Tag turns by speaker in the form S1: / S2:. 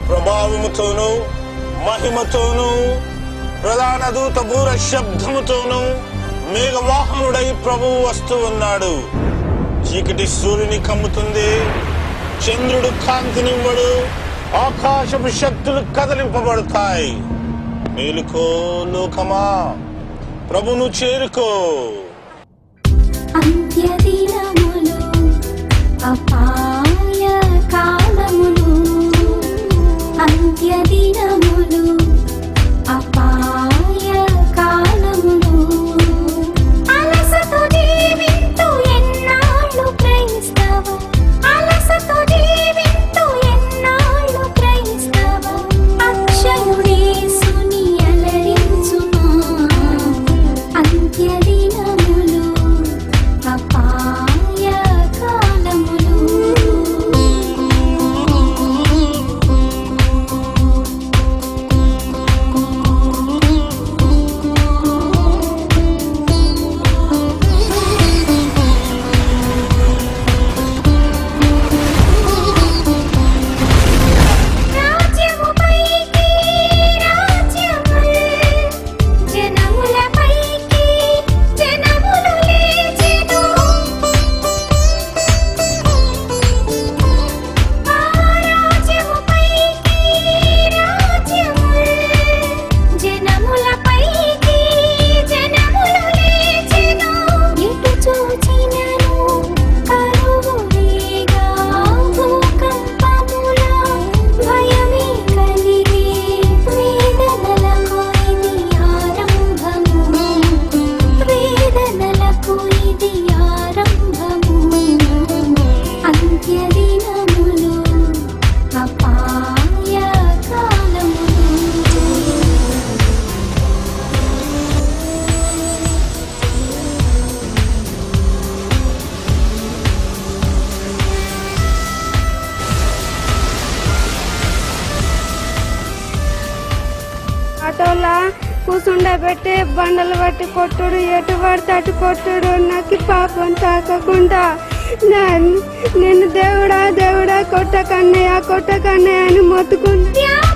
S1: ప్రభావముతోను మహిమతోను ప్రధాన దూత బూర శబ్దముతోను మేఘవాహనుడై ప్రభువు వస్తూ ఉన్నాడు చీకటి సూర్యుని కమ్ముతుంది చంద్రుడు కాంతినివ్వడు ఆకాశపు శక్తులు కదిలింపబడతాయి మేలుకో లోకమా ప్రభును చేరుకో
S2: అంత్యదినములు అపాయ కాలములు అంత్యదినములు అపాయ కాలములు అలసతో జీవింతు ఎన్నాళ్ళు క్రైస్తవ అలసతో జీవింతు ఎన్నాళ్ళు క్రైస్తవ అక్షయుడేసుని అలరించుమా అంత్యదినములు అపాయ కాలములు రాజ్యము పైకి రాజ్యము జనముల పైకి జనములు లేచెను ఆ రాజ్యము పైకి రాజ్యము జనముల పైకి జనములు లేచెను ఎటు చూచినను కరువులేగా భూకంపముల భయమే కలిగే వేదనలకు ఇది ఆరంభము వేదనలకు ఇది ఆరంభము అంత్యదినములు అపాయ కాలములు
S3: ఆటోలా కూసుండబెట్టి బండలు బట్టి కొట్టుడు ఎటు పడితే అటు కొట్టుడు నాకు పాపం తాకకుండా నా- నేను దేవుడా దేవుడా కొట్టకన్నయ్య కొట్టకన్నయ్య అని మొత్తుకున్నా
S2: త్యాగ